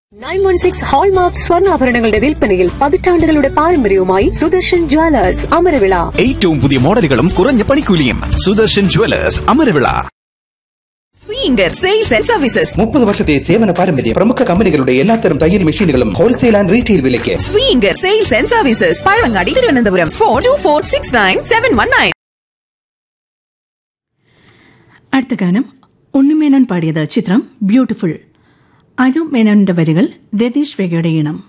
nine one six hallmark സ്വർണ്ണാഭരണങ്ങളുടെ വിൽപ്പനയിൽ പതിറ്റാണ്ടുകളുടെ പാരമ്പര്യവുമായി സുദർശൻ ജ്വല്ലേഴ്സ് അമരവിള ഏറ്റവും പുതിയ മോഡലുകളും കുറഞ്ഞ പണിക്കൂലിയും സുദർശൻ ജുവലേഴ്സ് അമരവിള സ്വീങ്കർ സെയിൽസ് ആൻഡ് സർവീസസ് മുപ്പത് വർഷത്തെ സേവന പാരമ്പര്യം പ്രമുഖ കമ്പനികളുടെ എല്ലാത്തരം തയ്യൽ മെഷീനുകളും ഹോൾസെയിൽ ആൻഡ് റീറ്റെയിൽ വിലയ്ക്ക് സ്വീങ്കർ sales and services Pazhangadi Thiruvananthapuram four to four six nine seven one nine അടുത്ത ഗാനം ഉണ്ണിമേനോൻ പാടിയത് ചിത്രം ബ്യൂട്ടിഫുൾ അനു മേനോന്റെ വരികൾ രതീഷ് വേഗയുടെ ഈണം